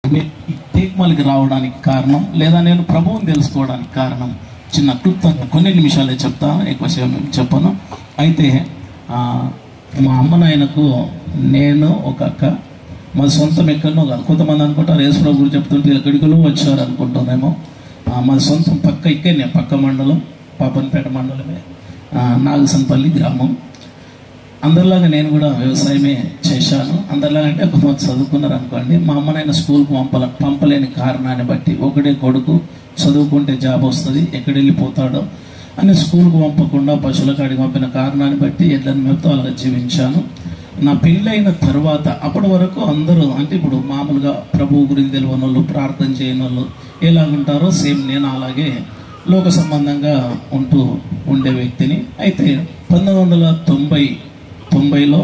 మీ- ఈ టేక్మల్కి రావడానికి కారణం లేదా నేను ప్రభువుని తెలుసుకోవడానికి కారణం చిన్న క్లుప్తంగా కొన్ని నిమిషాలే చెప్తాను ఎక్కువ సేపు చెప్పను అయితే ఆ, మా అమ్మ నాయనకు నేను ఒక అక్క మా సొంతం ఎక్కడనో కాదు కొంతమంది అనుకుంటారు యేసుప్రభు గురించి చెప్తుంటే ఎక్కడికో వచ్చారు అనుకుంటారేమో ఆ, మా సొంతం పక్క ఇక్కడనే పక్క మండలం పాపన్పేట మండలమే ఆ, నాగసంపల్లి గ్రామం అందరిలాగా నేను కూడా వ్యవసాయమే చేశాను అందరిలాగా అంటే కొంతమంది చదువుకున్నారు అనుకోండి మా అమ్మ నాయన స్కూల్కి పంపల పంపలేని కారణాన్ని బట్టి ఒకటే కొడుకు చదువుకుంటే జాబ్ వస్తుంది ఎక్కడ వెళ్ళిపోతాడో అని స్కూల్కి పంపకుండా పశువుల కాడికి పంపిన కారణాన్ని బట్టి ఎడ్లను మేపుతూ అలాగ జీవించాను నా పెళ్ళైన తర్వాత అప్పటి వరకు అందరూ అంటే ఇప్పుడు మామూలుగా ప్రభువు గురించి తెలియని వాళ్ళు ప్రార్థన చేయని వాళ్ళు ఎలాగుంటారో సేమ్ నేను అలాగే లోక సంబంధంగా ఉంటూ ఉండే వ్యక్తిని అయితే పంతొమ్మిది వందల తొంభై తొంభైలో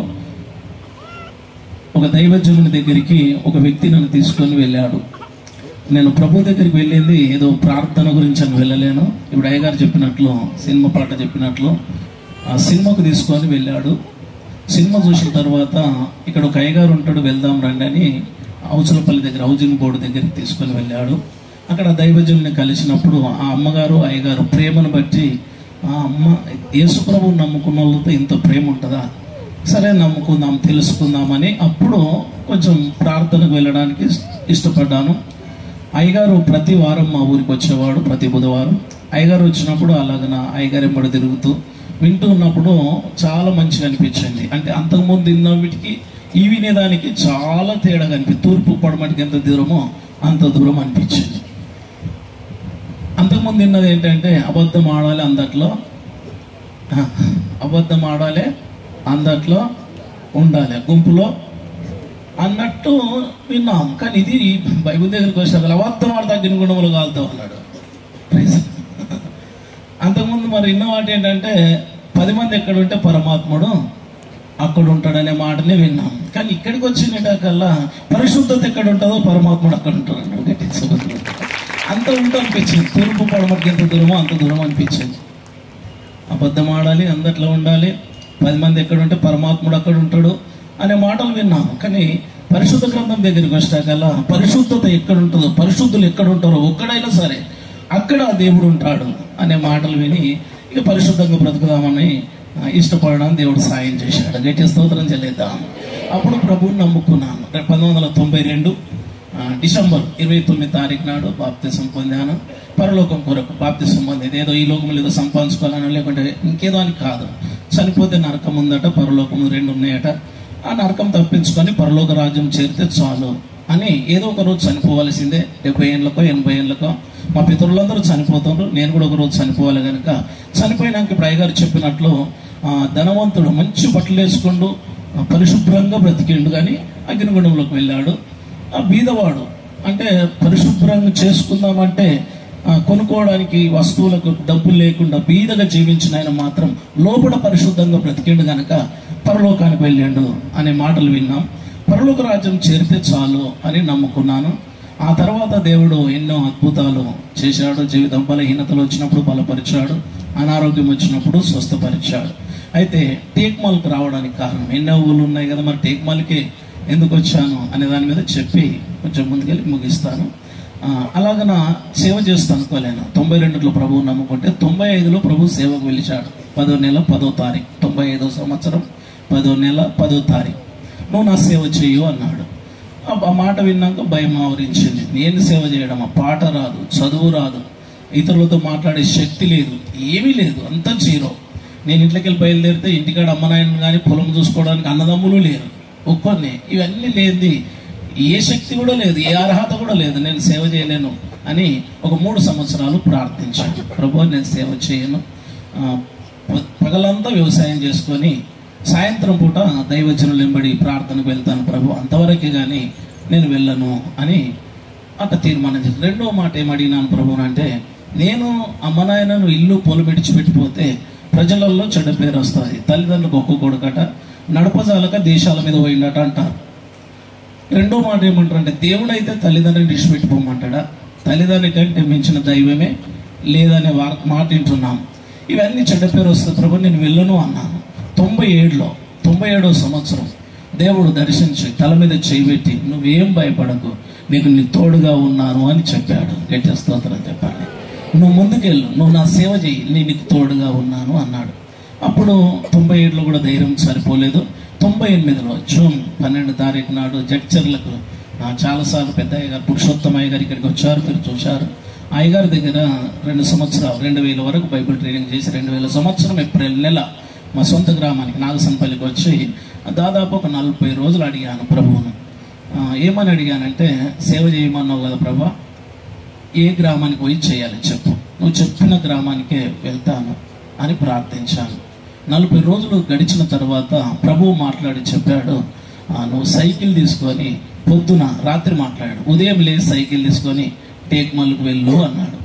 ఒక దైవజనుని దగ్గరికి ఒక వ్యక్తి నన్ను తీసుకొని వెళ్ళాడు నేను ప్రభు దగ్గరికి వెళ్ళింది ఏదో ప్రార్థన గురించి అని వెళ్ళలేను ఇప్పుడు అయ్యగారు చెప్పినట్లు సినిమా పాట చెప్పినట్లు ఆ సినిమాకు తీసుకొని వెళ్ళాడు సినిమా చూసిన తర్వాత ఇక్కడ ఒక అయ్యగారు ఉంటాడు వెళ్దాం రండి అని అవసరపల్లి దగ్గర హౌసింగ్ బోర్డు దగ్గరికి తీసుకొని వెళ్ళాడు అక్కడ దైవజనుని కలిసినప్పుడు ఆ అమ్మగారు అయ్యగారు ప్రేమను బట్టి ఆ అమ్మ యేసుప్రభు నమ్ముకున్న వాళ్ళతో ఇంత ప్రేమ ఉంటుందా సరే నమ్ముకుందాం తెలుసుకుందామని అప్పుడు కొంచెం ప్రార్థనకు వెళ్ళడానికి ఇష్టపడ్డాను అయ్యగారు ప్రతి వారం మా ఊరికి వచ్చేవాడు ప్రతి బుధవారం అయ్యగారు వచ్చినప్పుడు అలాగన అయ్యగారు ఎంబడి తిరుగుతూ వింటూ ఉన్నప్పుడు చాలా మంచిగా అనిపించింది అంటే అంతకుముందు విన్న వీటికి ఈ వినేదానికి చాలా తేడా కనిపి తూర్పు పడమటికి ఎంత దూరమో అంత దూరం అనిపించింది అంతకుముందు విన్నది ఏంటంటే అబద్ధం ఆడాలి అందట్లో ఆ, అబద్ధం ఆడాలి అందట్లో ఉండాలి గుంపులో అన్నట్టు విన్నాం కానీ ఇది ఈ బైబిల్ దగ్గరికి వచ్చాక అబద్ధం ఆడతా గినుగుణములు కాలుతాం అన్నాడు Praise. అంతకుముందు మరి ఇన్న మాట ఏంటంటే పది మంది ఎక్కడ ఉంటే పరమాత్ముడు అక్కడ ఉంటాడనే మాటని విన్నాం కానీ ఇక్కడికి వచ్చినకల్లా పరిశుద్ధత ఎక్కడ ఉంటుందో పరమాత్ముడు అక్కడ ఉంటాడు అన్నాడు గట్టి సుగంధం. అంత ఉంటా అనిపించింది తూర్పు పడమటికి ఎంత దూరమో అంత దూరం అనిపించింది అబద్ధం ఆడాలి అందట్లో ఉండాలి పది మంది ఎక్కడ ఉంటే పరమాత్ముడు అక్కడ ఉంటాడు అనే మాటలు విన్నాం కానీ పరిశుద్ధ గ్రంథం దగ్గరికి వచ్చాకల్లా పరిశుద్ధత ఎక్కడ ఉంటుందో పరిశుద్ధులు ఎక్కడ ఉంటారో ఒక్కడైనా సరే అక్కడ ఆ దేవుడు ఉంటాడు అనే మాటలు విని ఇక పరిశుద్ధంగా బ్రతుకుదామని ఆ, ఇష్టపడడం దేవుడు సాయం చేశాడు గట్టి స్తోత్రం చెల్లిద్దాం అప్పుడు ప్రభువుని నమ్ముకున్నాను రేపు పంతొమ్మిది వందల తొంభై రెండు ఆ, డిసెంబర్ ఇరవై తొమ్మిది తారీఖు నాడు బాప్తిసం పొందాను పరలోకం కొరకు బాప్తిసం పొందేది ఏదో ఈ లోకంలో ఏదో సంపాదించుకోవాలని లేకుంటే ఇంకేదో అని కాదు చనిపోతే నరకం ఉందట పరలోకం రెండు ఉన్నాయట ఆ నరకం తప్పించుకొని పరలోక రాజ్యం చేరితే చాలు అని ఏదో ఒక రోజు చనిపోవాల్సిందే డెబ్బై ఏళ్ళకో ఎనభై ఏళ్ళకో మా పితరులందరూ చనిపోతున్నారు నేను కూడా ఒక రోజు చనిపోవాలి కనుక చనిపోయినాక ఇప్పుడు అయ్యగారు చెప్పినట్లు ఆ, ధనవంతుడు మంచి బట్టలు వేసుకుంటూ ఆ, పరిశుభ్రంగా బ్రతికిండు కానీ అగ్నిగుండంలోకి వెళ్ళాడు ఆ బీదవాడు అంటే పరిశుభ్రంగా చేసుకుందామంటే ఆ, కొనుక్కోవడానికి వస్తువులకు డబ్బులు లేకుండా బీదగా జీవించిన ఆయన మాత్రం లోపల పరిశుద్ధంగా బ్రతికిండు గనక పరలోకానికి వెళ్ళిండు అనే మాటలు విన్నాం పరలోక రాజ్యం చేరితే చాలు అని నమ్ముకున్నాను ఆ తర్వాత దేవుడు ఎన్నో అద్భుతాలు చేశాడు జీవితం బలహీనతలు వచ్చినప్పుడు బలపరిచాడు అనారోగ్యం వచ్చినప్పుడు స్వస్థపరిచాడు అయితే టేక్మాల్కి రావడానికి కారణం ఎన్నో ఊళ్ళు ఉన్నాయి కదా మరి టేక్మాల్కి ఎందుకు వచ్చాను అనే దాని మీద చెప్పి కొంచెం ముందుకెళ్ళి ముగిస్తాను ఆ, అలాగన సేవ చేస్తూ అనుకోలేను తొంభై రెండులో ప్రభువు నమ్ముకుంటే తొంభై ఐదులో ప్రభు సేవకు వెళ్ళిచాడు పదో నెల పదో తారీఖు తొంభై ఐదో సంవత్సరం పదో నెల పదో తారీఖు నువ్వు నా సేవ చెయ్యు అన్నాడు ఆ ఆ మాట విన్నాక భయం ఆవరించింది నేను సేవ చేయడం ఆ పాట రాదు చదువు రాదు ఇతరులతో మాట్లాడే శక్తి లేదు ఏమీ లేదు అంతా జీరో నేను ఇంట్లోకి వెళ్ళి బయలుదేరితే ఇంటికాడ అమ్మ నాయన కానీ పొలం చూసుకోవడానికి అన్నదమ్ములు లేరు ఒక్కరిని ఇవన్నీ లేనిది ఏ శక్తి కూడా లేదు ఏ అర్హత కూడా లేదు నేను సేవ చేయలేను అని ఒక మూడు సంవత్సరాలు ప్రార్థించాను ప్రభు నేను సేవ చేయను ఆ, ప- పగలంతా వ్యవసాయం చేసుకొని సాయంత్రం పూట దైవజనులు వెంబడి ప్రార్థనకు వెళ్తాను ప్రభు అంతవరకే కానీ నేను వెళ్ళను అని అట్లా తీర్మానం చేసి రెండో మాట ఏం అడిగినాను ప్రభు అంటే నేను అమ్మ నాయనను ఇల్లు పొలు విడిచిపెట్టిపోతే ప్రజలలో చెడ్డ పేరు వస్తుంది తల్లిదండ్రులకు ఒక్క కొడుకట నడపజాలక దేశాల మీద పోయిండట అంటారు రెండో మాట ఏమంటారు అంటే దేవుడు అయితే తల్లిదండ్రుని విడిచిపెట్టిపోమంటాడా తల్లిదండ్రి కంటే మించిన దైవమే లేదనే వార్ మాట వింటున్నాం ఇవన్నీ చెడ్డ పేరు వస్తుంది ప్రభు నేను వెళ్ళను అన్నాను తొంభై ఏడులో తొంభై ఏడో సంవత్సరం దేవుడు దర్శించి తల మీద చేయి పెట్టి నువ్వేం భయపడకు నీకు నీ తోడుగా ఉన్నాను అని చెప్పాడు గట్టి స్తోత్రం చెప్పండి నువ్వు ముందుకెళ్ళు నువ్వు నా సేవ చేయి నేను నీకు తోడుగా ఉన్నాను అన్నాడు అప్పుడు తొంభై ఏడులో కూడా ధైర్యం సరిపోలేదు తొంభై ఎనిమిదిలో జూన్ పన్నెండు తారీఖు నాడు జడ్చర్లకు ఆ, చాలాసార్లు పెద్ద అయ్యగారు పురుషోత్తమ అయ్యగారు ఇక్కడికి వచ్చారు మీరు చూశారు అయ్యగారి దగ్గర రెండు సంవత్సరాలు రెండు వేల వరకు బైబిల్ ట్రైనింగ్ చేసి రెండు వేల సంవత్సరం ఏప్రిల్ నెల మా సొంత గ్రామానికి నాగసంపల్లికి వచ్చి దాదాపు ఒక నలభై రోజులు అడిగాను ప్రభువును ఆ, ఏమని అడిగానంటే సేవ చేయమన్నావు కదా ప్రభా ఏ గ్రామానికి పోయి చేయాలి చెప్పు నువ్వు చెప్పిన గ్రామానికే వెళ్తాను అని ప్రార్థించాను నలభై రోజులు గడిచిన తర్వాత ప్రభువు మాట్లాడి చెప్పాడు "ఆ, నువ్వు సైకిల్ తీసుకొని పొద్దున రాత్రి మాట్లాడాడు ఉదయం లేచి సైకిల్ తీసుకొని టేక్మల్కు వెళ్ళు అన్నాడు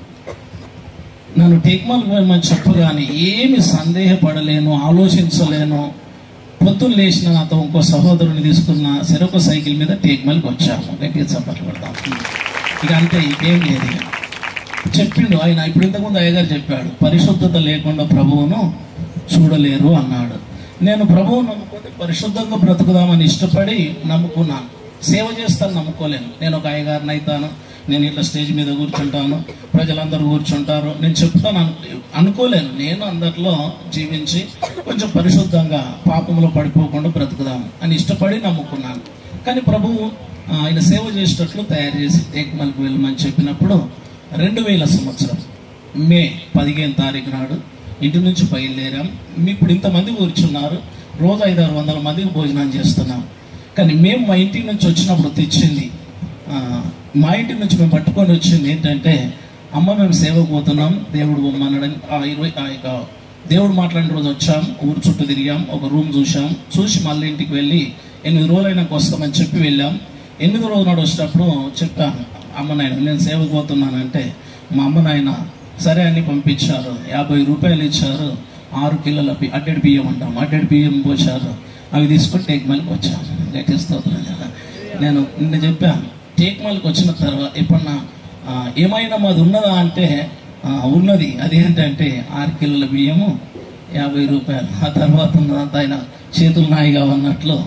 నన్ను టేక్మల్కి వెళ్ళమని చెప్పగానే ఏమి సందేహపడలేను ఆలోచించలేను పొద్దున్న లేచిన నాతో ఇంకో సహోదరుని తీసుకున్న చెరొక సైకిల్ మీద టేక్మల్కి వచ్చాము గట్టిగా చప్పట్లు కొడతాం ఇక అంతే ఇంకేం లేదు ఇక. చెప్పిండు ఆయన ఇప్పుడు ఇంతకుముందు అయ్యగారు చెప్పాడు పరిశుద్ధత లేకుండా ప్రభువును చూడలేరు అన్నాడు నేను ప్రభువు నమ్ముకొని పరిశుద్ధంగా బ్రతుకుదామని ఇష్టపడి నమ్ముకున్నాను సేవ చేస్తాను నమ్ముకోలేను నేను ఒక అయ్యగారిని అవుతాను నేను ఇట్లా స్టేజ్ మీద కూర్చుంటాను ప్రజలందరూ కూర్చుంటారు నేను చెప్తాను అను- అనుకోలేను నేను అందరిలో జీవించి కొంచెం పరిశుద్ధంగా పాపంలో పడిపోకుండా బ్రతుకుదాము అని ఇష్టపడి నమ్ముకున్నాను కానీ ప్రభువు ఆ, ఆయన సేవ చేసేటట్లు తయారు చేసి ఏకమల్కి వెళ్ళమని చెప్పినప్పుడు రెండు వేల సంవత్సరం మే పదిహేను తారీఖు నాడు ఇంటి నుంచి బయలుదేరాం మీ ఇప్పుడు ఇంతమంది కూర్చున్నారు రోజు ఐదారు వందల మందికి భోజనం చేస్తున్నాం కానీ మేము మా ఇంటి నుంచి వచ్చినప్పుడు తెచ్చింది ఆ, మా ఇంటి నుంచి మేము పట్టుకొని వచ్చింది ఏంటంటే అమ్మ మేము సేవకు పోతున్నాం దేవుడు బొమ్మన్నాడని ఆ ఇరవై ఆ యొక్క దేవుడు మాట్లాడిన రోజు వచ్చాం ఊరు చుట్టూ తిరిగాం ఒక రూమ్ చూసాం చూసి మళ్ళీ ఇంటికి వెళ్ళి ఎనిమిది రోజులైనాక వస్తామని చెప్పి వెళ్ళాం ఎనిమిది రోజు నాడు వచ్చేటప్పుడు చెప్పాను అమ్మ నాయన నేను సేవకు పోతున్నానంటే మా అమ్మ నాయన సరే అని పంపించారు యాభై రూపాయలు ఇచ్చారు ఆరు కిలోల బి- అడ్డెడి బియ్యం అంటాం అడ్డెడి బియ్యం పోసారు అవి తీసుకొని టేక్మల్కి వచ్చాను గట్టిస్తోతున్నాను కదా నేను నిన్న చెప్పాను టేక్మల్కి వచ్చిన తర్వాత ఎప్పుడన్నా ఆ, ఏమైనా మాది ఉన్నదా అంటే ఆ, ఉన్నది అదేంటంటే ఆరు కిలోల బియ్యము యాభై రూపాయలు ఆ తర్వాత ఉన్నదంతా ఆయన చేతులు నాయిగా ఉన్నట్లు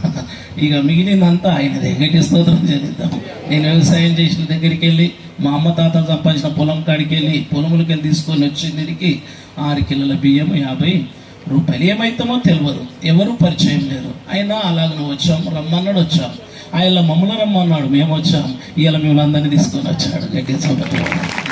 ఇక మిగిలిందంతా ఆయనదే గట్టి స్తోత్రం చేద్దాం నేను వ్యవసాయం చేసిన దగ్గరికి వెళ్ళి మా అమ్మ తాతలు సంపాదించిన పొలం కాడికి వెళ్ళి పొలములకి వెళ్ళి తీసుకొని వచ్చి తిరిగి ఆరు కిలోల బియ్యం యాభై రూపాయలు ఏమైతామో తెలియదు ఎవరు పరిచయం లేరు అయినా అలాగనే వచ్చాం రమ్మన్నాడు వచ్చాం ఆయన మమ్మల్ని రమ్మన్నాడు మేము వచ్చాం ఇవాళ మిమ్మల్ని అందరినీ తీసుకొని వచ్చాడు గట్టి స్తోత్రం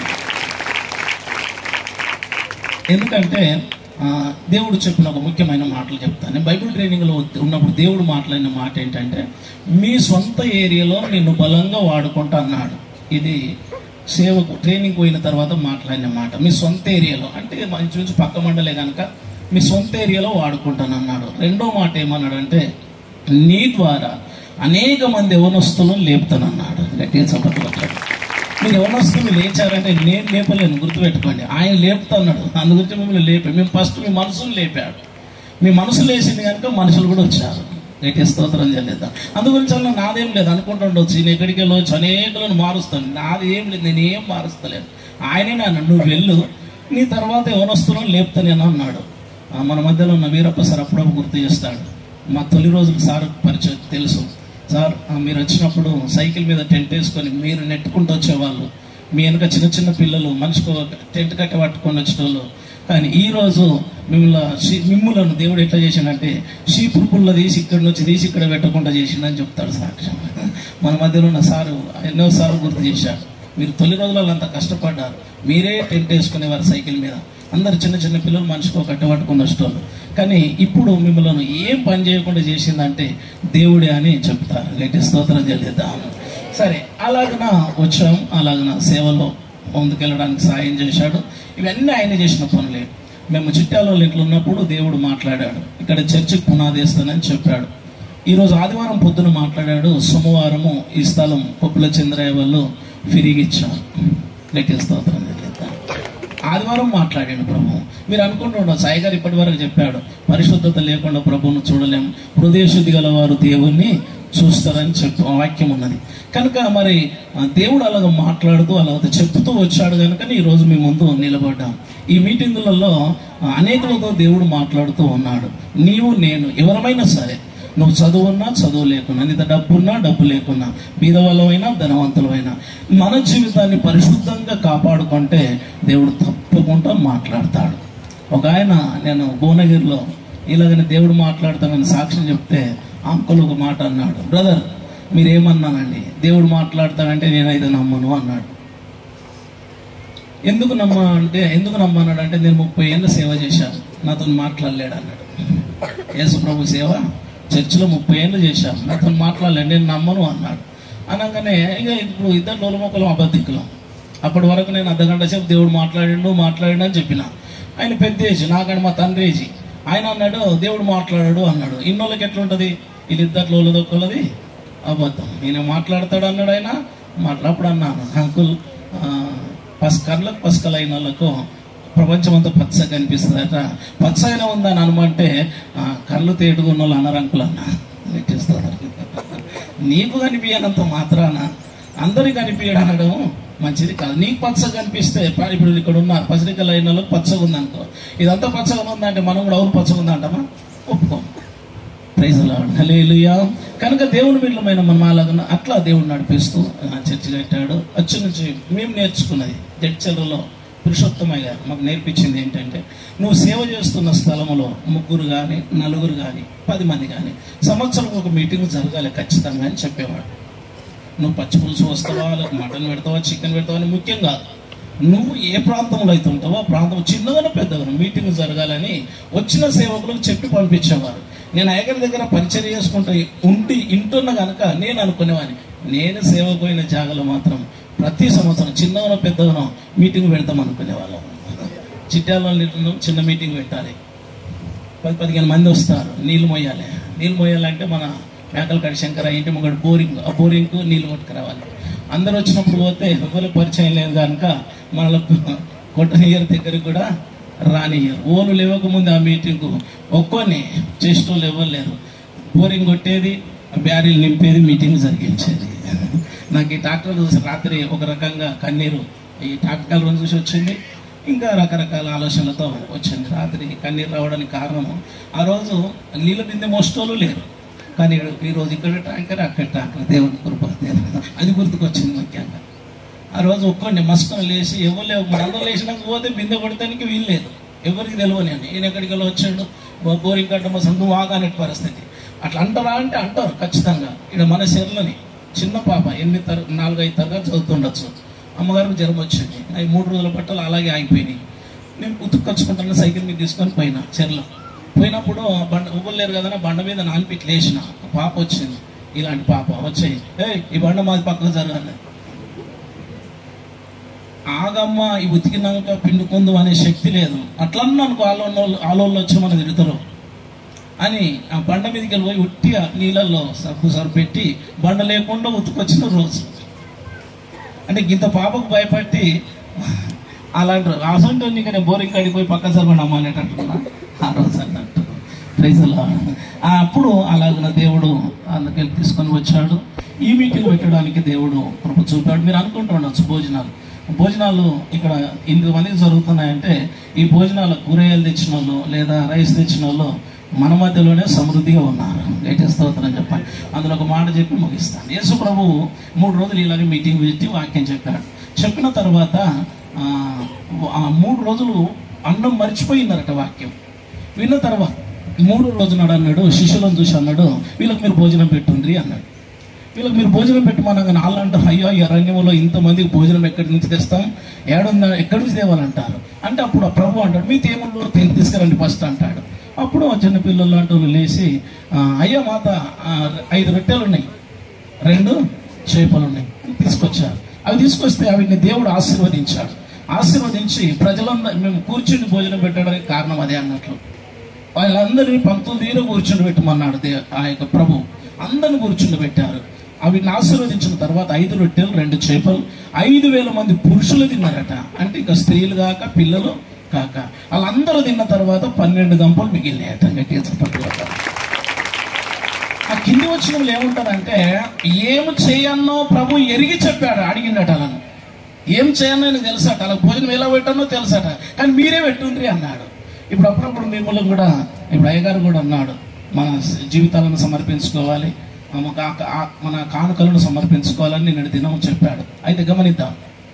ఎందుకంటే ఆ, దేవుడు చెప్పిన ఒక ముఖ్యమైన మాటలు చెప్తాను నేను బైబిల్ ట్రైనింగ్లో ఉన్నప్పుడు దేవుడు మాట్లాడిన మాట ఏంటంటే మీ సొంత ఏరియాలో నిన్ను బలంగా వాడుకుంటా అన్నాడు ఇది సేవకు ట్రైనింగ్ పోయిన తర్వాత మాట్లాడిన మాట మీ సొంత ఏరియాలో అంటే మంచి నుంచి పక్క మండలే కనుక మీ సొంత ఏరియాలో వాడుకుంటాను అన్నాడు రెండో మాట ఏమన్నాడంటే నీ ద్వారా అనేక మంది యవనస్తులను లేపుతానన్నాడు గట్టిగా చప్పట్లు కొట్టాడు మీరు యవనస్తులు లేచారంటే నేను లేపలేను గుర్తుపెట్టుకోండి ఆయన లేపుతున్నాడు అందు గురించి మిమ్మల్ని లేపే మేము ఫస్ట్ మీ మనసును లేపాడు మీ మనసు లేచింది కనుక మనుషులు కూడా వచ్చారు గట్టి స్తోత్రం చేయలేదా అందు గురించి అలా నాదేం లేదు అనుకుంటుండొచ్చు నేను ఎక్కడికి వెళ్ళవచ్చు అనేకలను మారుస్తాను నాది ఏం లేదు నేను ఏం మారుస్తలేను ఆయనే నన్ను నువ్వు వెళ్ళు నీ తర్వాత యవనస్తులను లేపుతానేను అన్నాడు ఆ, మన మధ్యలో ఉన్న వీరప్ప సార్ అప్పుడప్పుడు గుర్తు చేస్తాడు మా తొలి రోజులు సార్ పరిచయం తెలుసు సార్ ఆ, మీరు వచ్చినప్పుడు సైకిల్ మీద టెంట్ వేసుకొని మీరు నెట్టుకుంటూ వచ్చేవాళ్ళు మీ వెనక చిన్న చిన్న పిల్లలు మనిషికి ఒక టెంట్ కట్టి పట్టుకొని వచ్చేటోళ్ళు కానీ ఈ రోజు మిమ్మల్ని షీ- మిమ్ములను దేవుడు ఎట్లా చేసిండంటే షీపురు పుల్ల తీసి ఇక్కడ నుంచి తీసి ఇక్కడ పెట్టకుండా చేసిండని చెప్తాడు సాక్ష్యం మన మధ్యలో ఉన్న సారు ఎన్నోసార్లు గుర్తు చేశాడు మీరు తొలి రోజులలో అంత కష్టపడ్డారు మీరే టెంట్ వేసుకునేవారు సైకిల్ మీద అందరు చిన్న చిన్న పిల్లలు మనిషికి ఒక కట్ట పట్టుకుని వచ్చేటోళ్ళు కానీ ఇప్పుడు మిమ్మల్ని ఏం పని చేయకుండా చేసిందంటే దేవుడే అని చెప్తారు గట్టి స్తోత్రం చెల్లిద్దాం సరే అలాగన వచ్చాం అలాగన సేవలో ముందుకెళ్ళడానికి సాయం చేశాడు ఇవన్నీ ఆయన చేసిన పనులే మేము చిట్టాలో ఇంట్లో ఉన్నప్పుడు దేవుడు మాట్లాడాడు ఇక్కడ చర్చికి పునాది వేస్తానని చెప్పాడు ఈరోజు ఆదివారం పొద్దున మాట్లాడాడు సోమవారము ఈ స్థలం కొప్పుల చంద్రయ్య వాళ్ళు ఫిరిగిచ్చారు గట్టి స్తోత్రం చెల్లిద్దాం ఆదివారం మాట్లాడాడు ప్రభు మీరు అనుకుంటుండో సాయి గారు ఇప్పటి వరకు చెప్పాడు పరిశుద్ధత లేకుండా ప్రభువును చూడలేం హృదయ శుద్ధి గల వారు దేవుణ్ణి చూస్తారని చెప్పు వాక్యం ఉన్నది కనుక మరి ఆ దేవుడు అలాగ మాట్లాడుతూ అలాగ చెప్తూ వచ్చాడు కనుక ఈ రోజు మీ ముందు నిలబడ్డాం ఈ మీటింగులలో ఆ, అనేకులతో దేవుడు మాట్లాడుతూ ఉన్నాడు నీవు నేను ఎవరమైనా సరే నువ్వు చదువున్నా చదువు లేకున్నా నీత డబ్బున్నా డబ్బు లేకున్నా బీదవాళ్ళమైనా ధనవంతులమైనా మన జీవితాన్ని పరిశుద్ధంగా కాపాడుకుంటే దేవుడు తప్పకుండా మాట్లాడతాడు ఒక ఆయన నేను భువనగిరిలో ఇలాగని దేవుడు మాట్లాడతానని సాక్ష్యం చెప్తే అంకుల్ ఒక మాట అన్నాడు బ్రదర్ మీరేమన్నానండి దేవుడు మాట్లాడతాడంటే నేనైతే నమ్మను అన్నాడు ఎందుకు నమ్మ అంటే ఎందుకు నమ్మన్నాడు అంటే నేను ముప్పై ఏళ్ళు సేవ చేశాను నాతో మాట్లాడలేడు అన్నాడు యేసు ప్రభు సేవ చర్చిలో ముప్పై ఏళ్ళు చేశాను నాతో మాట్లాడలేడు నేను నమ్మను అన్నాడు అనగానే ఇక ఇప్పుడు ఇద్దరు లోలమొక్కలం అబద్ధికులం అప్పటి వరకు నేను అర్ధగంట సేపు దేవుడు మాట్లాడిండు మాట్లాడిండు అని చెప్పిన ఆయన పెద్ద ఏజ్ నాకంటే మా తండ్రి ఏజీ ఆయన అన్నాడు దేవుడు మాట్లాడాడు అన్నాడు ఇన్నోళ్ళకి ఎట్లుంటది వీళ్ళిద్దరు లోలదొక్కలది అబద్ధం నేను మాట్లాడతాడు అన్నాడు ఆయన మాట్లాడప్పుడు అన్నాను అంకుల్ ఆ, పస్ కళ్ళకు పసుకలైన వాళ్ళకు ప్రపంచం అంతా పచ్చగా కనిపిస్తుందట పచ్చగానే ఉందని అనుమంటే ఆ, కళ్ళు తేటుగా ఉన్న వాళ్ళు అన్నారు అంకుల్ అన్న నెట్టేస్తారు నీకు కనిపించనంత మాత్రాన అందరికి కనిపించడం అనడం మంచిది కాదు నీకు పచ్చగా కనిపిస్తే ప- ఇప్పుడు ఇక్కడ ఉన్న పసిరిక లైన్ వాళ్ళకి పచ్చగా ఉంది అనుకో ఇదంతా పచ్చగా ఉందంటే మనం కూడా అవును పచ్చగా ఉందంటామా ఒప్పుకోం ప్రైజ్ లాడ్ హల్లెలూయా కనుక దేవుని బిడ్డలమైన మనం అలాగన అట్లా దేవుడు నడిపిస్తూ ఆ, చర్చి కట్టాడు వచ్చి నుంచి మేము నేర్చుకున్నది జడ్చర్లలో పురుషోత్తమయ్య గారు మాకు నేర్పించింది ఏంటంటే నువ్వు సేవ చేస్తున్న స్థలంలో ముగ్గురు కానీ నలుగురు కానీ పది మంది కానీ సంవత్సరం ఒక మీటింగ్ జరగాలి ఖచ్చితంగా అని చెప్పేవాడు నువ్వు పచ్చి పులుసు వస్తావా లేక మటన్ పెడతావా చికెన్ పెడతావా అని ముఖ్యం కాదు నువ్వు ఏ ప్రాంతంలో అయితే ఉంటావో ఆ ప్రాంతం చిన్నగానో పెద్దగానో మీటింగ్ జరగాలని వచ్చిన సేవకులకు చెప్పి పంపించేవారు నేను అయ్యగారి దగ్గర పరిచయం చేసుకుంటూ ఉండి ఇంటున్న కనుక నేను అనుకునేవాడిని నేను సేవకు పోయిన జాగలో మాత్రం ప్రతి సంవత్సరం చిన్నగానో పెద్దగానో మీటింగ్ పెడతాం అనుకునేవాళ్ళం చిట్యాలలో నింటున్నాం, చిన్న మీటింగ్ పెట్టాలి పది పదిహేను మంది వస్తారు నీళ్ళు మొయ్యాలి నీళ్ళు మొయ్యాలంటే మన మేకలకాడి శంకర ఇంటి ముంగడు బోరింగ్ ఆ బోరింగ్కు నీళ్ళు కొట్టుకురావాలి అందరు వచ్చినప్పుడు పోతే ఎవరికి పరిచయం లేదు కనుక మనకు కొట్టనియర్ దగ్గరికి కూడా రానియరు ఓలు లేవకముందు ఆ మీటింగ్కు ఒక్కొని చేసేటోళ్ళు ఎవరు లేరు బోరింగ్ కొట్టేది బ్యారీలు నింపేది మీటింగ్ జరిగించేది నాకు ఈ ట్రాక్టర్ చూసి రాత్రి ఒక రకంగా కన్నీరు ఈ ట్రాక్టర్ రోజు చూసి వచ్చింది ఇంకా రకరకాల ఆలోచనలతో వచ్చింది రాత్రి కన్నీరు రావడానికి కారణము ఆ రోజు నీళ్ళ బిందె మోస్టోలు లేరు కానీ ఈ రోజు ఇక్కడ ట్యాంకర్ అక్కడ ట్యాంకర్ దేవుని కృప అది గుర్తుకొచ్చింది ముఖ్యంగా ఆ రోజు ఒక్కండి మస్కం లేచి ఎవరు లేవు మనందరూ లేచినాక పోతే బిందె కొడతానికి వీలు లేదు ఎవరికి తెలియని అని ఈయన ఎక్కడికి వెళ్ళి వచ్చాడు బో- బోరింగ్ కట్ట మా సందు వాగానే పరిస్థితి అట్లా అంటారా అంటే అంటారు ఖచ్చితంగా ఇక్కడ మన చెర్లని చిన్న పాప ఎనిమిది తర నాలుగైదు తరగతి చదువుతుండొచ్చు అమ్మగారికి జ్వరం వచ్చింది అవి మూడు రోజుల బట్టలు అలాగే ఆగిపోయినాయి నేను ఉతుక్కొచ్చుకుంటున్న సైకిల్ మీద తీసుకొని పోయినా చెర్లో పోయినప్పుడు ఆ బండ ఉవ్వలేరు కదా బండ మీద నానిపిట్లు వేసిన పాప వచ్చింది ఇలాంటి పాప వచ్చాయి ఏ ఈ బండ మాది పక్కకు జరగాలి ఆగమ్మ ఈ ఉతికినాక పిండుకుందు అనే శక్తి లేదు అట్లన్నా అనుకో ఆలోళ్ళు ఆలోళ్ళు వచ్చి మనం తిడతారు అని ఆ బండ మీదకి వెళ్ళి పోయి ఉట్టిగా నీళ్ళల్లో సబ్బు సరిపెట్టి బండ లేకుండా ఉతుకొచ్చిన రోజు అంటే ఇంత పాపకు భయపట్టి అలాంటి అసంటో నీకు నేను బోరింగ్ కాడికి పోయి పక్క సరిపడి అమ్మనేటట్టున్నా ఆ రోజు అన్నట్టు ప్రైజులా అప్పుడు అలాగిన దేవుడు అందుకెళ్ళి తీసుకొని వచ్చాడు ఈ మీటింగ్ పెట్టడానికి దేవుడు కృప చూపాడు మీరు అనుకుంటూ ఉండొచ్చు భోజనాలు భోజనాలు ఇక్కడ ఎనిమిది మందికి జరుగుతున్నాయంటే ఈ భోజనాలు కూరగాయలు తెచ్చిన వాళ్ళు లేదా రైస్ తెచ్చిన వాళ్ళు మన మధ్యలోనే సమృద్ధిగా ఉన్నారు లేటెస్ట్ స్తోత్రం చెప్పండి అందులో ఒక మాట చెప్పి ముగిస్తాను యేసు ప్రభు మూడు రోజులు ఇలాగే మీటింగ్ పెట్టి వాక్యం చెప్పాడు చెప్పిన తర్వాత ఆ, ఆ మూడు రోజులు అన్నం మర్చిపోయిందరట వాక్యం విన్న తర్వాత మూడు రోజు నాడు అన్నాడు శిష్యులను చూసి అన్నాడు వీళ్ళకి మీరు భోజనం పెట్టుండ్రి అన్నాడు వీళ్ళకి మీరు భోజనం పెట్టమనగా నాళ్ళు అంటారు అయ్యో ఈ అరణ్యంలో ఇంతమందికి భోజనం ఎక్కడి నుంచి తెస్తాం ఏడుందా ఎక్కడి నుంచి తేవాలంటారు అంటే అప్పుడు ఆ ప్రభు అంటాడు మీ తేముళ్ళు తిని తీసుకురండి ఫస్ట్ అంటాడు అప్పుడు ఆ చిన్న పిల్లలు లాంటి వాళ్ళు లేచి "ఆ, అయ్యా మాత ఆ, ఐదు రొట్టెలు ఉన్నాయి రెండు చేపలు ఉన్నాయి తీసుకొచ్చారు అవి తీసుకొస్తే అవిని దేవుడు ఆశీర్వదించాడు ఆశీర్వదించి ప్రజలందరూ మేము కూర్చుని భోజనం పెట్టడానికి కారణం అదే అన్నట్లు వాళ్ళందరినీ పంతొమ్మిది తీరు కూర్చుని పెట్టమన్నాడు దే- ఆ యొక్క ప్రభు అందరిని కూర్చుని పెట్టారు అవిని ఆశీర్వదించిన తర్వాత ఐదు రొట్టెలు రెండు చేపలు ఐదు వేల మంది పురుషులు తిన్నారట అంటే ఇక స్త్రీలు కాక పిల్లలు కాక వాళ్ళందరూ తిన్న తర్వాత పన్నెండు గంపలు మిగిలినాయట గట్టిగా చెప్పండి ఆ కింది వచ్చిన వాళ్ళు ఏమంటారంటే ఏం చేయన్నో ప్రభు ఎరిగి చెప్పాడు అడిగిండట అలా ఏం చేయనో ఆయనకు తెలుసట అలా భోజనం ఎలా పెట్టానో తెలుసట కానీ మీరే పెట్టుండ్రి అన్నాడు ఇప్పుడు అప్పుడప్పుడు మిమ్మల్ని కూడా ఇప్పుడు అయ్యగారు కూడా అన్నాడు మన జీవితాలను సమర్పించుకోవాలి ఆ మన కా- ఆ- మన కానుకలను సమర్పించుకోవాలని నిన్నటి దినం చెప్పాడు అయితే గమనిద్దాం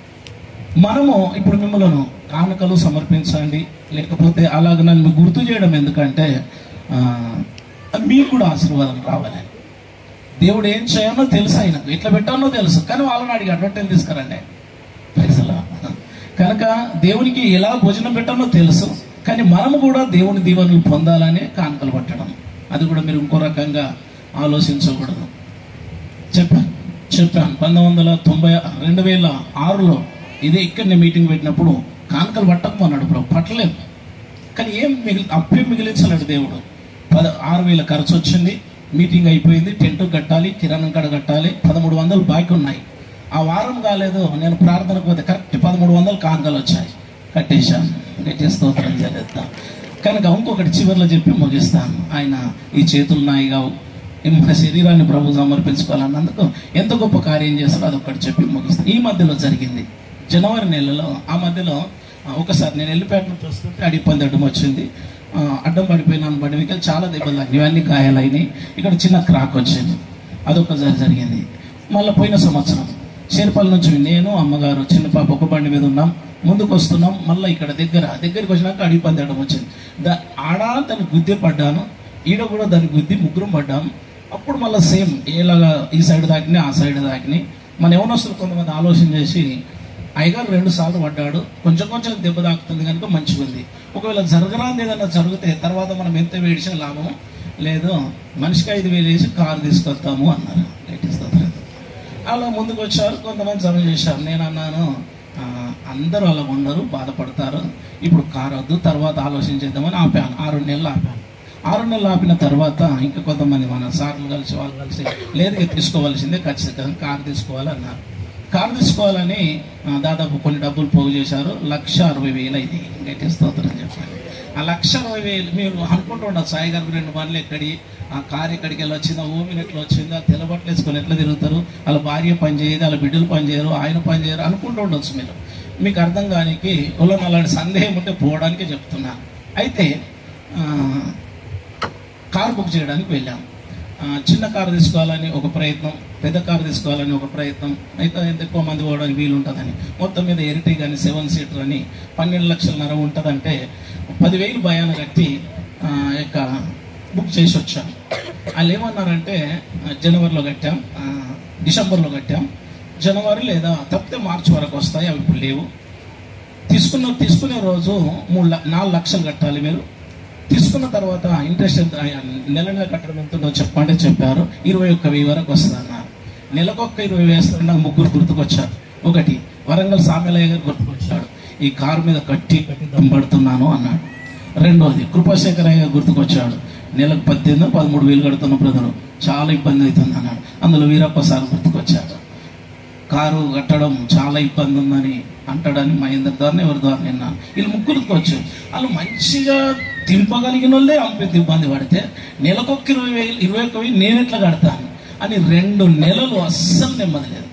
మనము ఇప్పుడు మిమ్మల్ని కానుకలు సమర్పించండి లేకపోతే అలాగ నన్ను గుర్తు చేయడం ఎందుకంటే ఆ, మీకు కూడా ఆశీర్వాదం రావాలి దేవుడు ఏం చేయాలో తెలుసు ఆయనకు ఎట్లా పెట్టానో తెలుసు కానీ వాళ్ళని అడిగి అడ్వర్టైజ్ తీసుకురండి పైసలా కనుక దేవునికి ఎలా భోజనం పెట్టాలో తెలుసు కానీ మనము కూడా దేవుని దీవెనలు పొందాలని కానుకలు పట్టడం అది కూడా మీరు ఇంకో రకంగా ఆలోచించకూడదు చెప్పాను చెప్పాను పంతొమ్మిది వందల తొంభై రెండు వేల ఆరులో ఇదే ఇక్కడనే మీటింగ్ పెట్టినప్పుడు కానుకలు పట్టకపోన్నాడు ప్రభు పట్టలేదు కానీ ఏం మిగిలి అప్పే మిగిలించలేడు దేవుడు పద ఆరు వేల ఖర్చు వచ్చింది మీటింగ్ అయిపోయింది టెంట్ కట్టాలి కిరాణం కాడ కట్టాలి పదమూడు వందలు బాకీ ఉన్నాయి ఆ వారం కాలేదు నేను ప్రార్థనకు పోతే కరెక్ట్ పదమూడు వందలు కానుకలు వచ్చాయి కట్టేశాను కట్టేసి స్తోత్రం చేద్దాం కనుక ఇంకొకటి చివరిలో చెప్పి ముగిస్తాను ఆయన ఈ చేతులు నాయి కావు ఈ మన శరీరాన్ని ప్రభు సమర్పించుకోవాలన్నందుకు ఎంత గొప్ప కార్యం చేస్తాడో అదొకటి చెప్పి ముగిస్తాను ఈ మధ్యలో జరిగింది జనవరి నెలలో ఆ మధ్యలో ఆ, ఒకసారి నేను వెళ్ళిపేట నుంచి వస్తుంటే అడిగి పంది అడ్డం వచ్చింది ఆ, అడ్డం పడిపోయినాను బండి మీకు చాలా దెబ్బలు తాకినాయి ఇవన్నీ గాయాలైనాయి ఇక్కడ చిన్న క్రాక్ వచ్చింది అదొకసారి జరిగింది మళ్ళీ పోయిన సంవత్సరం చేరుపల్లి నుంచి నేను అమ్మగారు చిన్న పాప ఒక బండి మీద ఉన్నాం ముందుకు వస్తున్నాం మళ్ళీ ఇక్కడ దగ్గర దగ్గరికి వచ్చినాక అడిగి పంది అడ్డం వచ్చింది దా ఆడ దాన్ని గుద్ది పడ్డాను ఈడ కూడా దాన్ని గుద్ది ముగ్గురం పడ్డాం అప్పుడు మళ్ళీ సేమ్ ఏలాగా ఈ సైడ్ దాకినాయి ఆ సైడ్ దాకినాయి మన యవనస్తులు కొంతమంది ఆలోచన చేసి అయ్యగారు రెండు సార్లు పడ్డాడు కొంచెం కొంచెం దెబ్బ తాకుతుంది కనుక మంచిగా ఉంది ఒకవేళ జరగరాంది ఏదన్నా జరిగితే తర్వాత మనం ఎంత వేడిసిన లాభం లేదు మనిషికి ఐదు వేలు వేసి కారు తీసుకొస్తాము అన్నారు లేటెస్ట్ అలా ముందుకు వచ్చారు కొంతమంది జమ చేశారు నేను అన్నాను "ఆ, అందరూ అలా ఉండరు బాధపడతారు ఇప్పుడు కారు వద్దు తర్వాత ఆలోచించేద్దామని ఆపాను ఆరు నెలలు ఆపాను ఆరు నెలలు ఆపిన తర్వాత ఇంకా కొంతమంది మన సార్లు కలిసి వాళ్ళు కలిసి లేదు ఇక తీసుకోవాల్సిందే ఖచ్చితంగా కారు తీసుకోవాలి అన్నారు కారు తీసుకోవాలని ఆ, దాదాపు కొన్ని డబ్బులు పోగు చేశారు లక్ష అరవై వేలు అయింది గట్టి స్తోత్రం చెప్పాలి ఆ లక్ష అరవై వేలు మీరు అనుకుంటూ ఉండదు సాయి గారికి రెండు పనులు ఎక్కడి ఆ కారు ఎక్కడికి వెళ్ళి వచ్చిందా ఓమిని ఎట్లా వచ్చిందా తెల్లబట్టలు వేసుకొని ఎట్లా తిరుగుతారు వాళ్ళ భార్య పని చేయదు వాళ్ళ బిడ్డలు పని చేయరు ఆయన పని చేయరు అనుకుంటూ ఉండొచ్చు మీరు మీకు అర్థం కానికి వాళ్ళని అలాంటి సందేహం ఉంటే పోవడానికి చెప్తున్నాను అయితే ఆ, కారు బుక్ చేయడానికి వెళ్ళాం ఆ, చిన్న కారు తీసుకోవాలని ఒక ప్రయత్నం పెద్ద కారు తీసుకోవాలని ఒక ప్రయత్నం అయితే ఎంత ఎక్కువ మంది పోవడానికి వీలు ఉంటుందని మొత్తం మీద ఎరిటీ కానీ సెవెన్ సీటర్ అని పన్నెండు లక్షలన్నర ఉంటుందంటే పదివేలు భయాన కట్టి ఆ, యొక్క బుక్ చేసి వచ్చాం వాళ్ళు ఏమన్నారంటే ఆ, జనవరిలో కట్టాం ఆ, డిసెంబర్లో కట్టాం జనవరి లేదా తప్పితే మార్చి వరకు వస్తాయి అవి ఇప్పుడు లేవు తీసుకున్న తీసుకునే రోజు మూడు ల- నాలుగు లక్షలు కట్టాలి మీరు తీసుకున్న తర్వాత ఇంట్రెస్ట్ ఎంత నెల నెల కట్టడం ఎంత ఉందో చెప్పంటే చెప్పారు ఇరవై ఒక్క వెయ్యి వరకు వస్తుంది అన్నారు నెలకొక్క ఇరవై వేస్తే నాకు ముగ్గురు గుర్తుకొచ్చారు ఒకటి వరంగల్ సామ్యలయ్య గారు గుర్తుకొచ్చాడు ఈ కారు మీద కట్టి కట్టి దమ్పడుతున్నాను అన్నాడు రెండోది కృపాశేఖరయ్య గారు గుర్తుకొచ్చాడు నెలకు పద్దెనిమిది పదమూడు వేలు కడుతున్న బ్రదరు చాలా ఇబ్బంది అవుతుంది అన్నాడు అందులో వీరప్ప సార్ గుర్తుకొచ్చాడు కారు కట్టడం చాలా ఇబ్బంది ఉందని అంటాడని మహేందర్ ద్వారా ఎవరి ద్వారా విన్నాను వీళ్ళు ముగ్గురికి వచ్చు వాళ్ళు మంచిగా తింపగలిగిన వాళ్ళే అంపెంత ఇబ్బంది పడితే నెలకొక్క ఇరవై వేలు ఇరవై ఒక్క వేలు నేను ఎట్లా కడతాను అని రెండు నెలలు అస్సలు నెమ్మది లేదు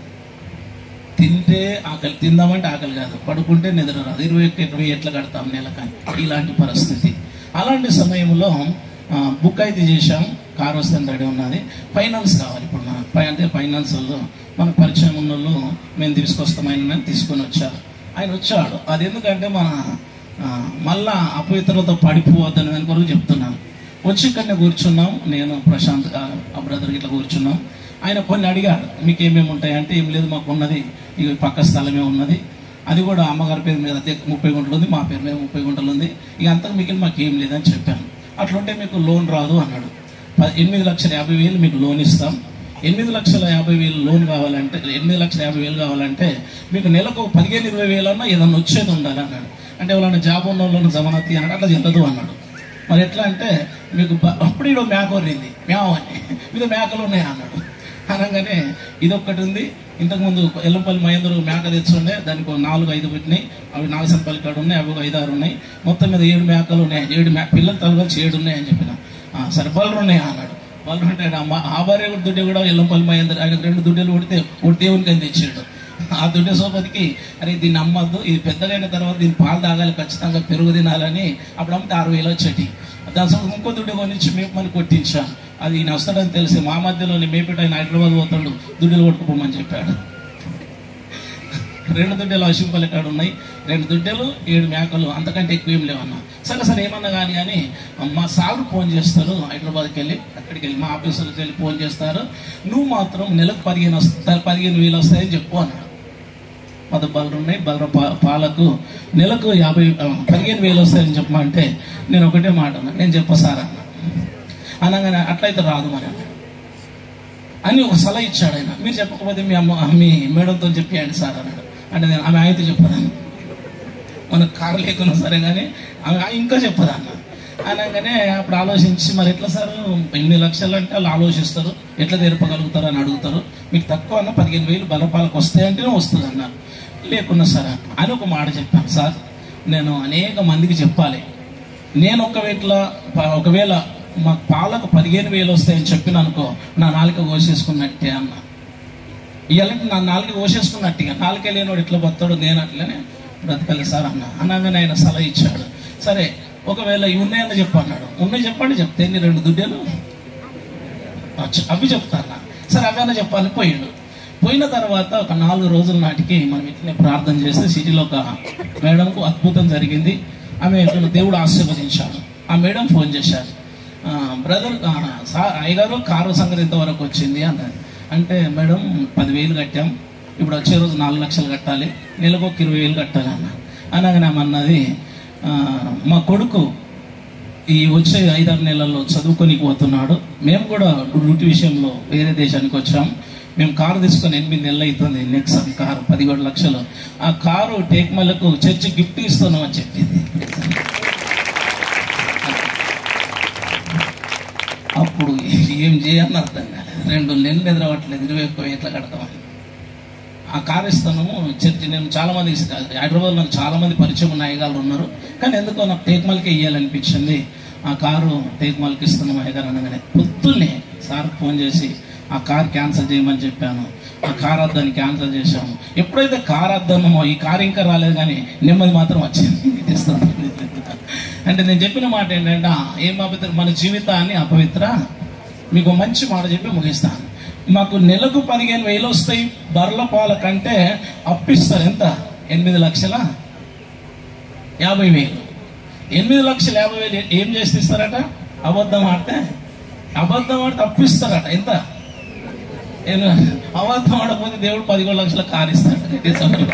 తింటే ఆకలి తిందామంటే ఆకలి కాదు పడుకుంటే నిద్ర రాదు ఇరవై ఒక్క ఇరవై ఎట్లా కడతాం నెలకని ఇలాంటి పరిస్థితి అలాంటి సమయంలో ఆ, బుక్ అయితే చేశాం కార్ వస్తుంది రెడీ ఉన్నది ఫైనాన్స్ కావాలి ఇప్పుడు మనకు ఫై- అంటే ఫైనాన్స్ వాళ్ళు మనకు పరిచయం ఉన్న వాళ్ళు మేము తీసుకొస్తాం ఆయన తీసుకొని వచ్చారు ఆయన వచ్చాడు అది ఎందుకంటే మన ఆ, మళ్ళా అపవిత్రతో పడిపోవద్దని దాని కొరకు చెప్తున్నాను వచ్చి ఇక్కడనే కూర్చున్నాం నేను ప్రశాంత్ ఆ, ఆ బ్రదర్ ఇట్లా కూర్చున్నాం ఆయన కొన్ని అడిగాడు మీకు ఏమేమి ఉంటాయి అంటే ఏం లేదు మాకు ఉన్నది ఇక పక్క స్థలమే ఉన్నది అది కూడా అమ్మగారి పేరు మీద అదే ముప్పై గుంటలు ఉంది మా పేరు మీద ముప్పై గుంటలు ఉంది ఇక అంతకు మిగిలిన మాకు ఏం లేదని చెప్పాను అట్లుంటే మీకు లోన్ రాదు అన్నాడు ప- ఎనిమిది లక్షల యాభై వేలు మీకు లోన్ ఇస్తాం ఎనిమిది లక్షల యాభై వేలు లోన్ కావాలంటే ఎనిమిది లక్షల యాభై వేలు కావాలంటే మీకు నెలకు ఒక పదిహేను ఇరవై వేలన్నా ఏదన్నా వచ్చేది ఉండాలి అన్నాడు అంటే ఎవరైనా జాబ్ ఉన్న వాళ్ళని జమనతి అన్నాడు అట్లా చెల్లదు అన్నాడు మరి ఎట్లా అంటే మీకు బ- అప్పుడు ఈడో మేక వరింది మేవ అని మీద మేకలు ఉన్నాయి అన్నాడు అనగానే ఇది ఒక్కటి ఉంది ఇంతకుముందు ఎల్లంపల్లి మహేంద్ర మేక తెచ్చుండే దానికి ఒక నాలుగు ఐదు పెట్టినాయి అవి నాగసంపల్లి కాడ ఉన్నాయి అవి ఒక ఐదు ఆరు ఉన్నాయి మొత్తం మీద ఏడు మేకలు ఉన్నాయి ఏడు మే పిల్లలు తలగలిసి ఏడు ఉన్నాయి అని చెప్పిన "ఆ, సరే బలరు ఉన్నాయి అన్నాడు బలరు అంటే ఆ మా- ఆ భార్య కూడా దుడ్డి కూడా ఎల్లంపల్లి మహేంద్ర ఆయన రెండు దుడ్డలు కొడితే ఒక దేవునికి అని తెచ్చాడు ఆ దుడ్డే సోపతికి అరే దీన్ని అమ్మద్దు ఇది పెద్దగైన తర్వాత దీన్ని పాలు తాగాలి ఖచ్చితంగా పెరుగు తినాలని అప్పుడు అమ్మితే ఆరు వేలు వచ్చేటి దాని సొంత ఇంకో దుడ్డు కొనిచ్చి మేపమని కొట్టించా అది ఈయన వస్తాడని తెలిసి మా మధ్యలోనే మేపేట ఆయన హైదరాబాద్ పోతాడు దుడ్డులు కొట్టుకోమని చెప్పాడు రెండు దుడ్డలు అశుంపల కాడ ఉన్నాయి రెండు దుడ్డలు ఏడు మేకలు అంతకంటే ఎక్కువ ఏం లేవన్నా సరే సరే ఏమన్నా కానీ కానీ మా సార్ ఫోన్ చేస్తారు హైదరాబాద్కి వెళ్ళి అక్కడికి వెళ్ళి మా ఆఫీసులకు వెళ్ళి ఫోన్ చేస్తారు నువ్వు మాత్రం నెలకు పదిహేను వస్తా పదిహేను వేలు వస్తాయని చెప్పు అన్నాడు పద బలరు ఉన్నాయి బలర పా- పాలకు నెలకు యాభై ఆ, పదిహేను వేలు వస్తాయని చెప్పమంటే నేను ఒకటే మాట అన్నా నేను చెప్ప సార్ అన్న అనగానే అట్లయితే రాదు మరి అన్నాడు. అని ఒక సలహా ఇచ్చాడు ఆయన మీరు చెప్పకపోతే మీ అమ్మ మీ మేడంతో చెప్పేయండి సార్ అన్నాడు అంటే నేను ఆమె ఆయనతో చెప్పదాన్ని మనకు కారు లేకున్నా సరే కానీ ఆమె ఇంకా చెప్పదన్న అనగానే అప్పుడు ఆలోచించి మరి ఎట్లా సార్ ఎనిమిది లక్షలు అంటే వాళ్ళు ఆలోచిస్తారు ఎట్లా తెరపగలుగుతారు అని అడుగుతారు మీకు తక్కువ అన్న పదిహేను వేలు బలపాలకు వస్తాయంటేనే వస్తుంది అన్న లేకున్నా సార్ అని ఒక మాట చెప్పాను సార్ నేను అనేక మందికి చెప్పాలి నేను ఒకవేళ ఒకవేళ మా పాలకు పదిహేను వేలు వస్తాయని చెప్పిన అనుకో నా నాలుక కోసేసుకున్నట్టే అన్న ఇవ్వాలంటే నా నాలుగు కోసేసుకున్నట్టుగా నాలుగే లేనివాడు ఎట్లా బతాడు నేను అట్లనే బ్రతకాలి సార్ అన్న అనగానే ఆయన సలహా ఇచ్చాడు సరే ఒకవేళ ఇవి ఉన్నాయని చెప్పు అన్నాడు ఉన్నాయి చెప్పండి చెప్తే ఎన్ని రెండు దుడ్డలు అచ్చ- అవి చెప్తాను సరే అవన్నీ చెప్పాలని పోయాడు పోయిన తర్వాత ఒక నాలుగు రోజుల నాటికి మనం ఇట్లనే ప్రార్థన చేస్తే సిటీలో ఒక మేడంకు అద్భుతం జరిగింది ఆమె దేవుడు ఆశీర్వదించాడు ఆ మేడం ఫోన్ చేశారు బ్రదర్ సార్ అయ్యగారు కారు సంగతి ఇంతవరకు వచ్చింది అన్నది అంటే మేడం పదివేలు కట్టాం ఇప్పుడు వచ్చే రోజు నాలుగు లక్షలు కట్టాలి నెలకు ఒక ఇరవై వేలు కట్టాలి అన్న అనగానే ఆమె అన్నది "ఆ, మా కొడుకు ఈ వచ్చే ఐదారు నెలల్లో చదువుకొని పోతున్నాడు మేము కూడా డ్యూటీ విషయంలో వేరే దేశానికి వచ్చాం మేము కారు తీసుకొని ఎనిమిది నెలలు అవుతుంది నెక్స్ట్ కారు పదిహేడు లక్షలు ఆ కారు టేక్మలకు చర్చి గిఫ్ట్ ఇస్తున్నాం అని చెప్పింది అప్పుడు ఏం చేయాలని అర్థం కాలేదు రెండు నెలలు ఎదురవ్వట్లేదు ఇరవై ఒక్క ఎట్లా కడతామని ఆ కారు ఇస్తాను చర్చి నేను చాలా మంది హైదరాబాద్ నాకు చాలా మంది పరిచయం ఉన్న అయ్యగారు ఉన్నారు కానీ ఎందుకో నాకు టేక్మల్కే ఇవ్వాలనిపించింది ఆ కారు టేక్మల్కి ఇస్తున్నాం అయ్యగారు అనగానే పొద్దున్నే సార్ ఫోన్ చేసి ఆ కార్ క్యాన్సిల్ చేయమని చెప్పాను ఆ కార్ అద్దాన్ని క్యాన్సిల్ చేశాము ఎప్పుడైతే కార్ అద్దన్నామో ఈ కారు ఇంకా రాలేదు కానీ నెమ్మది మాత్రం వచ్చింది ఇస్తాను అంటే నేను చెప్పిన మాట ఏంటంటే ఆ, ఏం అపవిత్ర మన జీవితాన్ని అపవిత్ర మీకు ఒక మంచి మాట చెప్పి ముగిస్తాను మాకు నెలకు పదిహేను వేలు వస్తాయి బర్ల పాల కంటే అప్పిస్తారు ఎంత ఎనిమిది లక్షల యాభై వేలు ఎనిమిది లక్షల యాభై వేలు ఏం చేసి ఇస్తారట అబద్ధం ఆడితే అబద్ధం ఆడితే అప్పిస్తారట ఎంత ఏం- అబద్ధం ఆడకపోతే దేవుడు పదిహేడు లక్షల కారు ఇస్తాడు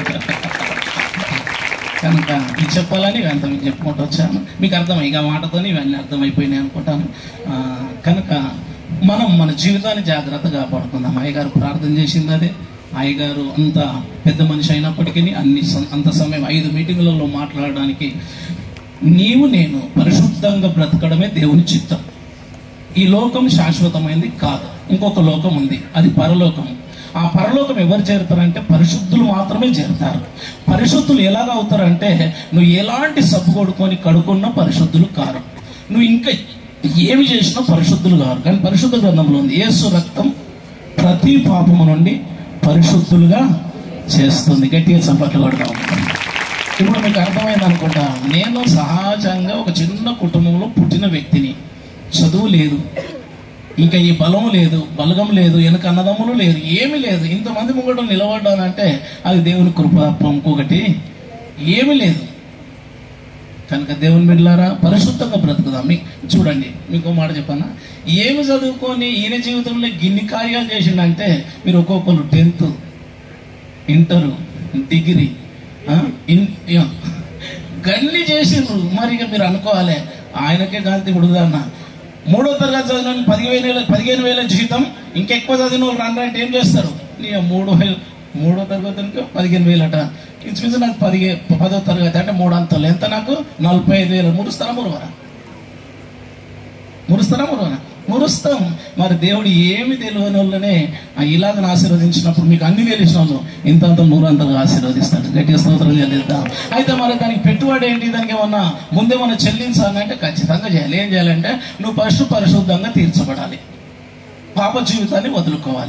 కనుక ఇది చెప్పాలని అంత మీకు చెప్పుకుంటూ వచ్చాను మీకు అర్థమై ఇక మాటతోని ఇవన్నీ అర్థమైపోయినాయి అనుకుంటాను ఆ, కనుక మనం మన జీవితాన్ని జాగ్రత్తగా కాపాడుకుందాం అయ్యగారు ప్రార్థన చేసింది అదే అయ్యగారు అంత పెద్ద మనిషి అయినప్పటికీ అన్ని సం- అంత సమయం ఐదు మీటింగులలో మాట్లాడడానికి నీవు నేను పరిశుద్ధంగా బ్రతకడమే దేవుని చిత్తం ఈ లోకం శాశ్వతమైనది కాదు ఇంకొక లోకం ఉంది అది పరలోకం ఆ పరలోకం ఎవరు చేరుతారంటే పరిశుద్ధులు మాత్రమే చేరుతారు పరిశుద్ధులు ఎలాగ అవుతారంటే నువ్వు ఎలాంటి సబ్బు కొడుకొని కడుకున్నా పరిశుద్ధులు కారు నువ్వు ఇంకా ఏమి చేసినా పరిశుద్ధులు కారు కానీ పరిశుద్ధ గ్రంథంలో ఉంది యేసు రక్తం ప్రతి పాపము నుండి పరిశుద్ధులుగా చేస్తుంది గట్టిగా చప్పట్లు కొడతాం ఇప్పుడు మీకు అర్థమైంది అనుకుంటా నేను సహజంగా ఒక చిన్న కుటుంబంలో పుట్టిన వ్యక్తిని చదువు లేదు ఇంకా ఈ బలం లేదు బలగం లేదు వెనక అన్నదమ్ములు లేరు ఏమీ లేదు ఇంతమంది ముంగట నిలబడ్డానంటే అది దేవుని కృప తప్ప ఇంకొకటి ఏమీ లేదు కనుక దేవుని బిడ్డలారా పరిశుద్ధంగా బ్రతుకుదాం మీ చూడండి మీకు ఒక మాట చెప్పానా ఏమి చదువుకొని ఈయన జీవితంలో గిన్ని కార్యాలు చేసిండంటే మీరు ఒక్కొక్కరు టెన్త్ ఇంటరు డిగ్రీ ఆ, ఇన్- యా. గన్ని చేసిండ్రు మరి ఇక మీరు అనుకోవాలి ఆయనకే కాంతి ఉడుదన్న మూడో తరగతి చదివిన పదిహేను వేల పదిహేను వేల జీతం ఇంకెక్కువ చదివిన వాళ్ళు రండి అంటే ఏం చేస్తారు నీ మూడు వేలు మూడో తరగతి పదిహేను వేలు అట ఇంచుమించు నాకు పదిహే పదో తరగతి అంటే మూడు అంతలు ఎంత నాకు నలభై ఐదు వేలు మురుస్తారా మురువరా మురుస్తారా మురువరా మురుస్తాం మరి దేవుడు ఏమి తెలియని వాళ్ళనే ఆ ఇలాగ ఆశీర్వదించినప్పుడు మీకు అన్ని తెలిసిన వాళ్ళు ఇంత అంత నూరంతగా ఆశీర్వదిస్తాడు గట్టిగా స్తోత్రం చెల్లిద్దాం అయితే మరి దానికి పెట్టుబడి ఏంటి దానికి ఏమన్నా ముందేమన్నా చెల్లించాలంటే ఖచ్చితంగా చేయాలి ఏం చేయాలంటే నువ్వు ఫస్ట్ పరిశుద్ధంగా తీర్చబడాలి పాప జీవితాన్ని వదులుకోవాలి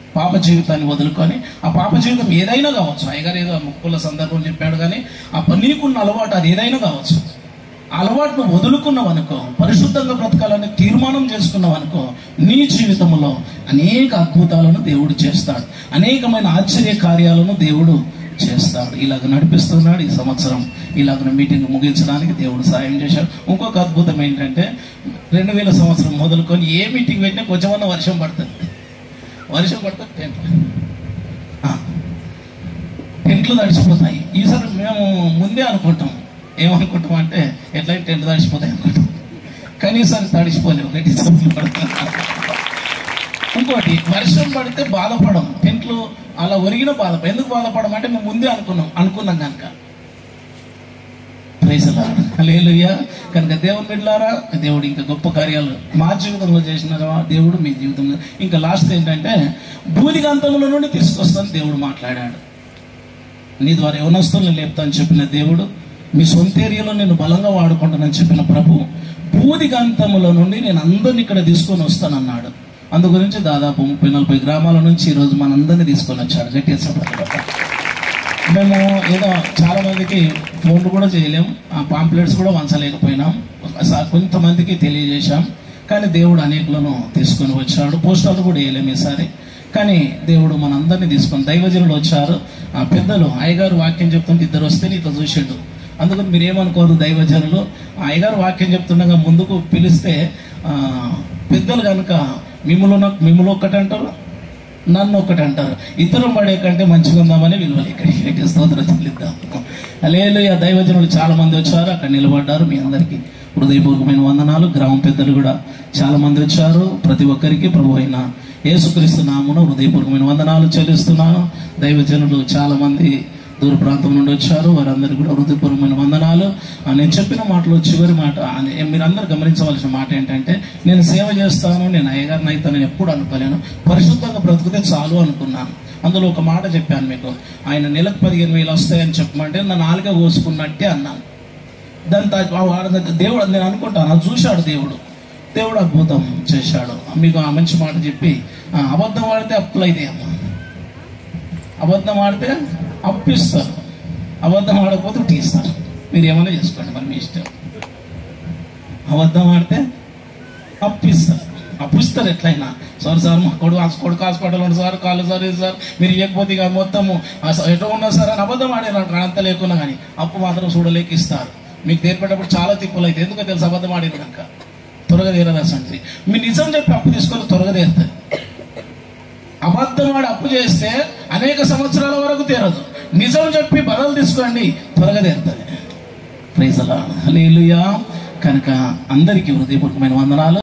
పాప జీవితాన్ని వదులుకొని ఆ పాప జీవితం ఏదైనా కావచ్చు అయ్యగారు ఏదో ముక్కుల సందర్భం చెప్పాడు కానీ ఆ ప- నీకున్న అలవాటు అది ఏదైనా కావచ్చు ఆ అలవాటును వదులుకున్నావు అనుకో పరిశుద్ధంగా బ్రతకాలని తీర్మానం చేసుకున్నావు అనుకో నీ జీవితంలో అనేక అద్భుతాలను దేవుడు చేస్తాడు అనేకమైన ఆశ్చర్య కార్యాలను దేవుడు చేస్తాడు ఇలాగ నడిపిస్తున్నాడు ఈ సంవత్సరం ఇలాగ మీటింగ్ ముగించడానికి దేవుడు సాయం చేశాడు ఇంకొక అద్భుతం ఏంటంటే రెండు వేల సంవత్సరం మొదలుకొని ఏ మీటింగ్ పెట్టినా కొంచెమన్నా వర్షం పడుతుంది వర్షం పడుతుంది టెంట్ టెంట్లు తడిచిపోతాయి ఈసారి మేము ముందే అనుకుంటాం ఏమనుకుంటాం అంటే ఎట్లయితే టెంట్ తడిచిపోతాయి అనుకుంటాం కానీ ఈసారి తడిచిపోలేవు గట్టి చెప్పులు పడుతుంది ఇంకోటి వర్షం పడితే బాధపడం టెంట్లు అలా ఒరిగిన బాధపడ ఎందుకు బాధపడం అంటే మేము ముందే అనుకున్నాం అనుకున్నాం కనుక ప్రైజలా లేలుయ్యా కనుక దేవుని బిడ్డలారా దేవుడు ఇంకా గొప్ప కార్యాలు మా జీవితంలో చేసిన దేవుడు మీ జీవితంలో ఇంకా లాస్ట్ ఏంటంటే భూదిగంతంలో నుండి తీసుకొస్తాను దేవుడు మాట్లాడాడు నీ ద్వారా యవనస్తులను లేపుతాను చెప్పిన దేవుడు మీ సొంత ఏరియాలో నేను బలంగా వాడుకుంటానని చెప్పిన ప్రభు భూదిగంతముల నుండి నేను అందరిని ఇక్కడ తీసుకొని వస్తానన్నాడు అందు గురించి దాదాపు ముప్పై నలభై గ్రామాల నుంచి ఈరోజు మనందరినీ తీసుకొని వచ్చాడు గట్టిగా చెప్పండి మేము ఏదో చాలా మందికి ఫోన్లు కూడా చేయలేం ఆ పాంప్లెట్స్ కూడా వంచలేకపోయినాం స- కొంతమందికి తెలియజేశాం కానీ దేవుడు అనేకులను తీసుకొని వచ్చాడు పోస్టర్లు కూడా వేయలేము ఈసారి కానీ దేవుడు మనందరినీ తీసుకొని దైవజనులు వచ్చారు ఆ పెద్దలు అయ్యగారు వాక్యం చెప్తుంటే ఇద్దరు వస్తే ఇట్లా చూసిండు అందుకని మీరు ఏమనుకోదు దైవజనులు ఆ అయ్యగారు వాక్యం చెప్తుండగా ముందుకు పిలిస్తే ఆ, పెద్దలు కనుక మిమ్మల్ని మిమ్మల్ని ఒక్కటి అంటారు నన్ను ఒకటి అంటారు ఇతరం పడే కంటే మంచిగా ఉందామని విలువలు ఇక్కడికి స్తోత్రం చెల్లిద్దాం లేదు ఆ దైవజనులు చాలా మంది వచ్చారు అక్కడ నిలబడ్డారు మీ అందరికీ హృదయపూర్వకమైన వందనాలు గ్రామ పెద్దలు కూడా చాలా మంది వచ్చారు ప్రతి ఒక్కరికి ప్రభు అయిన యేసుక్రీస్తు నామును హృదయపూర్వకమైన వందనాలు చెల్లిస్తున్నాను దైవజనులు చాలా మంది దూర ప్రాంతం నుండి వచ్చారు వారందరికీ కూడా హృదయపూర్వకమైన వందనాలు ఆ, నేను చెప్పిన మాటలో చివరి మాట ఆ, మీరందరూ గమనించవలసిన మాట ఏంటంటే నేను సేవ చేస్తాను నేను అయ్యగారిని అయితే నేను ఎప్పుడు అనుకోలేను పరిశుద్ధంగా బ్రతికితే చాలు అనుకున్నాను అందులో ఒక మాట చెప్పాను మీకు ఆయన నెలకు పదిహేను వేలు వస్తాయని చెప్పమంటే నా నాలుక కోసుకున్నట్టే అన్నాను దాని తా- ఆ వాడు దేవుడు నేను అనుకుంటాను అది చూశాడు దేవుడు దేవుడు అద్భుతం చేశాడు మీకు ఆ మంచి మాట చెప్పి ఆ, అబద్ధం ఆడితే అప్పులు అయితే అమ్మ అబద్ధం ఆడితే అప్పిస్తారు అబద్ధం ఆడకపోతే తీస్తారు మీరు ఏమైనా చేసుకోండి మరి మీ ఇష్టం అబద్ధం ఆడితే అప్పిస్తారు అప్పిస్తారు ఎట్లయినా సార్ సార్ మా కొడుకు హాస్- కొడుకు హాస్పిటల్ ఉంది సార్ కాళ్ళు సార్ ఇది సార్ మీరు ఇవ్వకపోతే ఇక మొత్తము ఆ స- ఎటో ఉన్నా సార్ అని అబద్ధం ఆడారు అంత లేకున్నా కానీ అప్పు మాత్రం చూడలేక ఇస్తారు మీకు తీర్పేటప్పుడు చాలా తిప్పులు అయితే ఎందుకో తెలుసు అబద్ధం ఆడింది కనుక త్వరగా తీరదు సంగతి మీరు నిజం చెప్పి అప్పు తీసుకొని త్వరగా తీరుతుంది అబద్ధం ఆడి అప్పు చేస్తే అనేక సంవత్సరాల వరకు తీరదు నిజం చెప్పి బదులు తీసుకోండి త్వరగా తీరుతుంది ప్రైజ్ అలా కనుక అందరికీ హృదయపూర్వకమైన వందనాలు